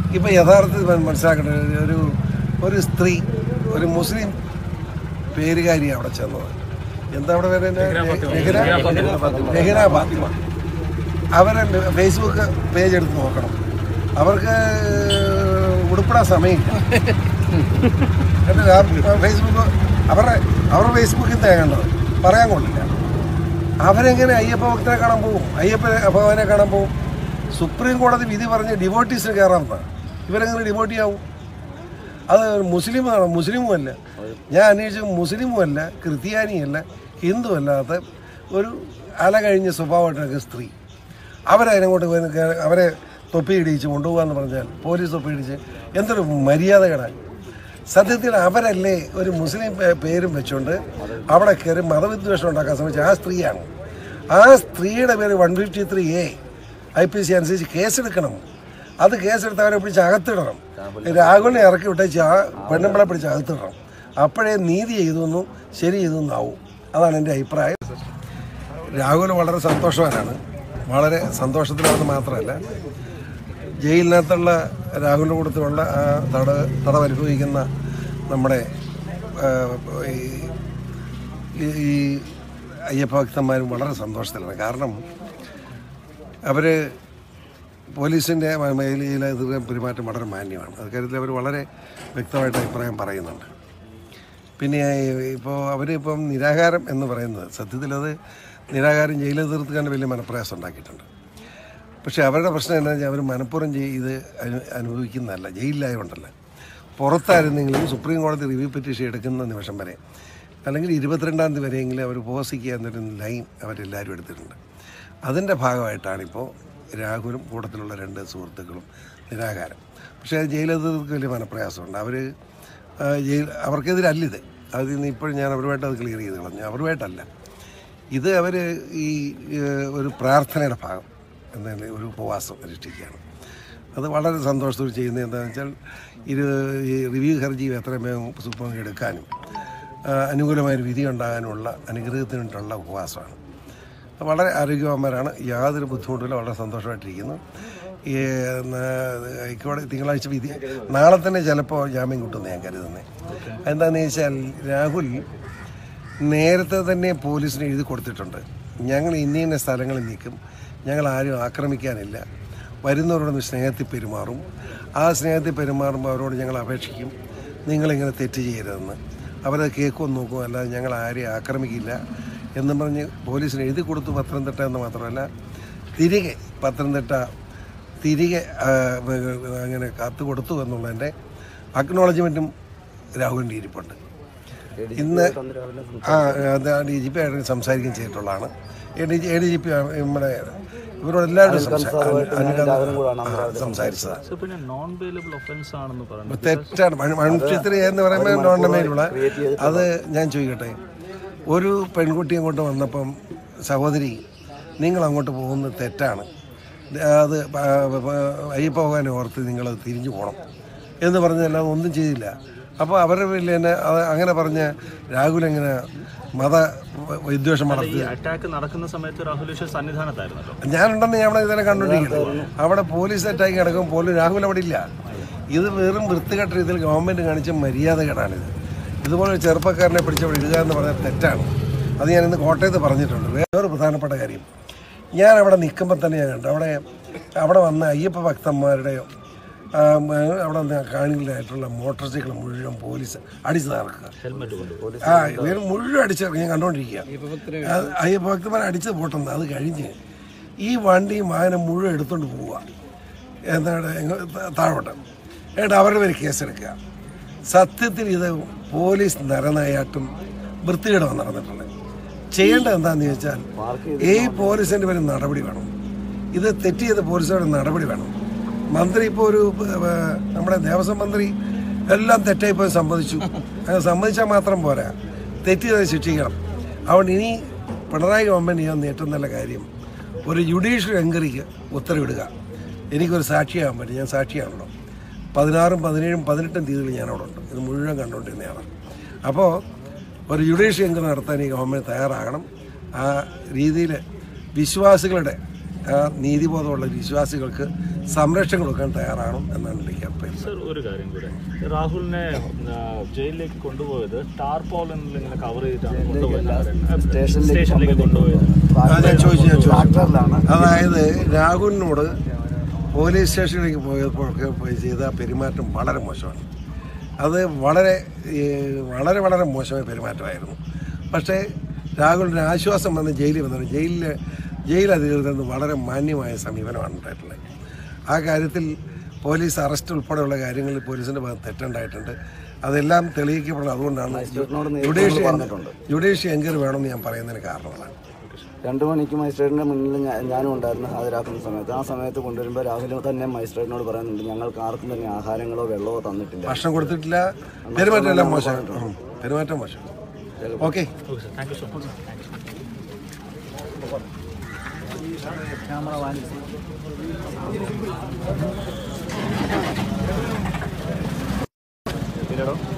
ഇപ്പം യഥാർത്ഥത്തിൽ മന- മനസ്സിലാക്കേണ്ടത് ഒരു ഒരു സ്ത്രീ ഒരു മുസ്ലിം പേരുകാരി അവിടെ ചെന്നത് എന്താ അവിടെ പേര് തന്നെ? നെഹ്റ നെഹ്റ ഫാത്തിമ അവരെ ഫേസ്ബുക്ക് പേജ് എടുത്ത് നോക്കണം അവർക്ക് ഉടുപ്പിടാൻ സമയമില്ല എന്നിട്ട് ആ ഫേസ്ബുക്ക് അവരുടെ അവരുടെ ഫേസ്ബുക്കിൽ തേങ്ങേണ്ടത് പറയാൻ കൊള്ളില്ല അവരെങ്ങനെ അയ്യപ്പ ഭക്തനെ കാണാൻ പോകും അയ്യപ്പ ഭഗവാനെ കാണാൻ പോകും സുപ്രീം കോടതി വിധി പറഞ്ഞ് ഡിവോട്ടീസിന് കയറാമെന്നാണ് ഇവരെങ്ങനെ ഡിവോട്ടി ആവും അത് മുസ്ലിമാണ് മുസ്ലിമും അല്ല ഞാൻ അന്വേഷിച്ചു മുസ്ലിമും അല്ല ക്രിസ്ത്യാനിയല്ല ഹിന്ദു അല്ലാത്ത ഒരു അല കഴിഞ്ഞ സ്വഭാവമായിട്ടൊക്കെ സ്ത്രീ അവരതിനങ്ങോട്ട് വന്ന് കേ- അവരെ തൊപ്പി ഇടിച്ച് കൊണ്ടുപോകാന്ന് പറഞ്ഞാൽ പോലീസ് തൊപ്പി ഇടിച്ച് എന്തൊരു മര്യാദകളാണ് സത്യത്തിൽ അവരല്ലേ ഒരു മുസ്ലിം പേ- പേരും വെച്ചുകൊണ്ട് അവിടെ കയറി മതവിദ്വേഷം ഉണ്ടാക്കാൻ ശ്രമിച്ച ആ സ്ത്രീയാണ് ആ സ്ത്രീയുടെ പേര് one fifty three A I P C അനുസരിച്ച് കേസെടുക്കണം അത് കേസെടുത്ത് അവരെ പിടിച്ച് അകത്തിടണം രാഹുലിനെ ഇറക്കി വിട്ടേച്ച് ആ പെണ്ണുമ്പളെ പിടിച്ച് അകത്തിടണം അപ്പോഴേ നീതി ചെയ്തു ശരി ചെയ്തു ആവും അതാണ് എൻ്റെ അഭിപ്രായം രാഹുൽ വളരെ സന്തോഷവാനാണ് വളരെ സന്തോഷത്തിലാണെന്ന് മാത്രമല്ല ജയിലിനകത്തുള്ള രാഹുലിൻ്റെ കൂട്ടത്തിലുള്ള ആ തട തടവ് അനുഭവിക്കുന്ന നമ്മുടെ ആ, ഈ- ഈ- ഈ അയ്യപ്പ ഭക്തന്മാരും വളരെ സന്തോഷത്തിലാണ് കാരണം അവർ പോലീസിൻ്റെ മേഖലയിലെ എതിരെ പെരുമാറ്റം വളരെ മാന്യമാണ് അക്കാര്യത്തിൽ അവർ വളരെ വ്യക്തമായിട്ട് അഭിപ്രായം പറയുന്നുണ്ട് പിന്നെ ഇപ്പോൾ അവരിപ്പം നിരാകാരം എന്ന് പറയുന്നത് സത്യത്തിൽ അത് നിരാകാരം ജയിലിൽ തീർത്തുകാൻ വലിയ മനപ്രയാസം ഉണ്ടാക്കിയിട്ടുണ്ട് പക്ഷേ അവരുടെ പ്രശ്നം എന്താണെന്ന് വെച്ചാൽ അവർ മനഃപൂർവ്വം ചെയ്ത് അനു അനുഭവിക്കുന്നതല്ല ജയിലിലായതുകൊണ്ടല്ല പുറത്തായിരുന്നെങ്കിലും സുപ്രീം കോടതി റിവ്യൂ പെറ്റീഷൻ എടുക്കുന്ന നിമിഷം വരെ അല്ലെങ്കിൽ ഇരുപത്തിരണ്ടാം തീയതി വരെയെങ്കിലും അവർ ഉപവസിക്കുക എന്നൊരു ലൈൻ അവരെല്ലാവരും എടുത്തിട്ടുണ്ട് അതിൻ്റെ ഭാഗമായിട്ടാണിപ്പോൾ രാഹുലും കൂട്ടത്തിലുള്ള രണ്ട് സുഹൃത്തുക്കളും നിരാകാരം പക്ഷേ അത് ജയിലധികൃതർക്ക് വലിയ മനപ്രയാസമുണ്ട് അവർ ജയിൽ അവർക്കെതിരല്ലിത് അതിൽ നിന്ന് ഇപ്പോഴും ഞാൻ അവരുമായിട്ട് അത് ക്ലിയർ ചെയ്ത് കളഞ്ഞു അവരുമായിട്ടല്ല ഇത് അവർ ഈ ഏഹ്, ഒരു പ്രാർത്ഥനയുടെ ഭാഗം എന്താണ് ഒരു ഉപവാസം അനുഷ്ഠിക്കുകയാണ് അത് വളരെ സന്തോഷത്തോടെ ചെയ്യുന്നത് എന്താണെന്ന് വെച്ചാൽ ഇത് ഈ റിവ്യൂ ഹർജി എത്രയും വേഗം സുപ്രീം കോടതി എടുക്കാനും ആ, അനുകൂലമായൊരു വിധി ഉണ്ടാകാനുമുള്ള അനുഗ്രഹത്തിന് വേണ്ടിയിട്ടുള്ള ഉപവാസമാണ് വളരെ ആരോഗ്യവാന്മാരാണ് യാതൊരു ബുദ്ധിമുട്ടില്ല വളരെ സന്തോഷമായിട്ടിരിക്കുന്നു ഈ ന- ഹൈക്കോടതി തിങ്കളാഴ്ച വിധി നാളെ തന്നെ ചിലപ്പോൾ ജാമ്യം കിട്ടുമെന്ന് ഞാൻ കരുതുന്നത് എന്താണെന്ന് വെച്ചാൽ രാഹുൽ നേരത്തെ തന്നെ പോലീസിന് എഴുതി കൊടുത്തിട്ടുണ്ട് ഞങ്ങൾ ഇന്ന ഇന്ന സ്ഥലങ്ങളിൽ നിൽക്കും ഞങ്ങൾ ആരും ആക്രമിക്കാനില്ല വരുന്നവരോടൊന്ന് സ്നേഹത്തിൽ പെരുമാറും ആ സ്നേഹത്തിൽ പെരുമാറുമ്പോൾ അവരോട് ഞങ്ങൾ അപേക്ഷിക്കും നിങ്ങളിങ്ങനെ തെറ്റ് ചെയ്യരുതെന്ന് അവരത് കേൾക്കുമെന്ന് നോക്കും അല്ലാതെ ഞങ്ങൾ ആരെയും ആക്രമിക്കില്ല എന്നും പറഞ്ഞ് പോലീസിന് എഴുതി കൊടുത്തു പത്തനംതിട്ട എന്ന് മാത്രമല്ല തിരികെ പത്തനംതിട്ട തിരികെ ആ, അങ്ങനെ കാത്തു കൊടുത്തു എന്നുള്ളതിൻ്റെ അക്നോളജ്മെൻറ്റും രാഹുലിൻ്റെ ഇരിപ്പുണ്ട് ഇന്ന് ആ അത് ഡി ജി പി ആയിട്ട് സംസാരിക്കുകയും ചെയ്തിട്ടുള്ളതാണ് A D A D G P നമ്മുടെ ഇവരോട് എല്ലാവരും സംസാരിച്ചതാണ് സോ പിന്നെ നോൺ ബെയിലബിൾ ഒഫൻസ് ആണെന്ന് പറഞ്ഞു തെറ്റാണ് മൺചിത്ര എന്ന് പറയുമ്പോൾ നോണ്ടമേലുള്ള അത് ഞാൻ ചോദിക്കട്ടെ ഒരു പെൺകുട്ടി അങ്ങോട്ട് വന്നപ്പം സഹോദരി നിങ്ങൾ അങ്ങോട്ട് പോകുന്നത് തെറ്റാണ് അത് പ- പ- അയ്യപ്പ ഭഗവാനെ ഓർത്ത് നിങ്ങൾ തിരിഞ്ഞു പോകണം എന്ന് പറഞ്ഞല്ലാതെ ഒന്നും ചെയ്തില്ല അപ്പോൾ അവരുടെ പേരിൽ തന്നെ അത് അങ്ങനെ പറഞ്ഞ രാഹുൽ എങ്ങനെ മത വിദ്വേഷം വളർത്തി ഈ അറ്റാക്ക് നടക്കുന്ന സമയത്ത് രാഹുൽ ഈശ്വർ സന്നിധാനത്തായിരുന്നല്ലോ ഞാനുണ്ടെന്ന് ഞാൻ അവിടെ ഇതെല്ലാം കണ്ടുകൊണ്ടിരിക്കുന്നത് അവിടെ പോലീസ് അറ്റാക്ക് കിടക്കും പോലും രാഹുൽ അവിടെ ഇല്ല ഇത് വെറും വൃത്തികെട്ട രീതിയിൽ ഗവൺമെൻറ് കാണിച്ച മര്യാദകേടാണിത് ഇതുപോലെ ഒരു ചെറുപ്പക്കാരനെ പിടിച്ച് അവിടെ ഇടുക എന്ന് പറഞ്ഞാൽ തെറ്റാണ് അത് ഞാൻ ഇന്ന് കോട്ടയത്ത് പറഞ്ഞിട്ടുണ്ട് വേറൊരു പ്രധാനപ്പെട്ട കാര്യം ഞാൻ അവിടെ നിൽക്കുമ്പോൾ തന്നെ ഞാൻ കണ്ടു അവിടെ അവിടെ വന്ന അയ്യപ്പ ഭക്തന്മാരുടെ ആ, മ, അവിടെ നിന്ന് കാണികളായിട്ടുള്ള മോട്ടോർ സൈക്കിൾ മുഴുവൻ പോലീസ് അടിച്ചു തകർക്കുക ഹെൽമെറ്റ് കൊണ്ട് ആ ഇവർ മുഴുവൻ അടിച്ചിറങ്ങി ഞാൻ കണ്ടുകൊണ്ടിരിക്കുക അത് അയ്യപ്പ ഭക്തന്മാർ അടിച്ച് പോട്ടെന്ന് അത് കഴിഞ്ഞ് ഈ വണ്ടിയും വാഹനം മുഴുവൻ എടുത്തുകൊണ്ട് പോവുക എന്താണ് എങ്ങ- ത- താഴോട്ട് എന്നിട്ട് അവരുടെ പേര് കേസെടുക്കുക സത്യത്തിൽ ഇത് പോലീസ് നരനായാട്ടും വൃത്തികേടും നടന്നിട്ടുള്ളത് ചെയ്യേണ്ടത് എന്താണെന്ന് ചോദിച്ചാൽ ഈ പോലീസിൻ്റെ പേര് നടപടി വേണം ഇത് തെറ്റ് ചെയ്ത പോലീസുകാരുടെ നടപടി വേണം മന്ത്രി ഇപ്പോൾ ഒരു ഏഹ്, നമ്മുടെ ദേവസ്വം മന്ത്രി എല്ലാം തെറ്റായിപ്പോയി സമ്മതിച്ചു അങ്ങനെ സമ്മതിച്ചാൽ മാത്രം പോരാ തെറ്റ് ചെയ്ത് ശിക്ഷിക്കണം അതുകൊണ്ട് ഇനി പിണറായി ഗവൺമെൻറ് ചെയ്യാൻ ഏറ്റവും നല്ല കാര്യം ഒരു ജുഡീഷ്യൽ എൻക്വയറിക്ക് ഉത്തരവിടുക എനിക്കൊരു സാക്ഷിയാകാൻ പറ്റും ഞാൻ സാക്ഷിയാണല്ലോ പതിനാറും പതിനേഴും പതിനെട്ടും തീയതിയിൽ ഞാൻ അവിടെ ഉണ്ട് ഇത് മുഴുവൻ കണ്ടുകൊണ്ടിരുന്നതാണ് അപ്പോൾ ഒരു ജുഡീഷ്യൽ എൻക്വയറി നടത്താൻ ഈ ഗവൺമെൻറ് തയ്യാറാകണം ആ രീതിയിൽ വിശ്വാസികളുടെ ആ നീതിബോധമുള്ള വിശ്വാസികൾക്ക് സംരക്ഷണം കൊടുക്കാൻ തയ്യാറാണ് എന്നാണ് എനിക്ക് അഭിപ്രായം സർ ഒരു കാര്യം കൂടെ രാഹുലിനെ ആ, ജയിലിലേക്ക് കൊണ്ടുപോയത് ടാർപോളിനിൽ ഇങ്ങനെ കവർ ചെയ്തിട്ടാണ് കൊണ്ടുപോയത് സ്റ്റേഷനിലേക്ക് കൊണ്ടുപോയത് ആ, ഞാൻ ചോദിച്ചു ഞാൻ ചോദിച്ചു ട്രാക്ടറിലാണ് അതായത് രാഹുലിനോട് പോലീസ് സ്റ്റേഷനിലേക്ക് പോയപ്പോഴൊക്കെ പോയി ചെയ്ത പെരുമാറ്റം വളരെ മോശമാണ് അത് വളരെ ഈ, വളരെ വളരെ മോശമായ പെരുമാറ്റമായിരുന്നു പക്ഷേ രാഹുലിന് ആശ്വാസം വന്ന് ജയിലിൽ വന്നത് ജയിലിൽ ജയിൽ അധികൃതരിൽ നിന്ന് വളരെ മാന്യമായ സമീപനമാണ് ഉണ്ടായിട്ടുള്ളത് ആ കാര്യത്തിൽ പോലീസ് അറസ്റ്റ് ഉൾപ്പെടെയുള്ള കാര്യങ്ങളിൽ പോലീസിൻ്റെ ഭാഗത്ത് തെറ്റുണ്ടായിട്ടുണ്ട് അതെല്ലാം തെളിയിക്കപ്പെടണം അതുകൊണ്ടാണ് ജുഡീഷ്യൽ ജുഡീഷ്യൽ എൻക്വയറി വേണമെന്ന് ഞാൻ പറയുന്നതിന് കാരണങ്ങളാണ് രണ്ടു മണിക്ക് മജിസ്ട്രേറ്റിന്റെ മുന്നിൽ ഞാ- ഞാനും ഉണ്ടായിരുന്നു ഹാജരാക്കുന്ന സമയത്ത് ആ സമയത്ത് കൊണ്ടുവരുമ്പോൾ രാഹുൽ തന്നെ മജിസ്ട്രേറ്റിനോട് പറയുന്നുണ്ട് ഞങ്ങൾക്ക് ആർക്കും തന്നെ ആഹാരങ്ങളോ വെള്ളമോ തന്നിട്ടില്ല ഭക്ഷണം കൊടുത്തിട്ടില്ല പെരുമാറ്റം എല്ലാം മോശം ഉം. പെരുമാറ്റം മോശം okay okay sir thank you so much thank U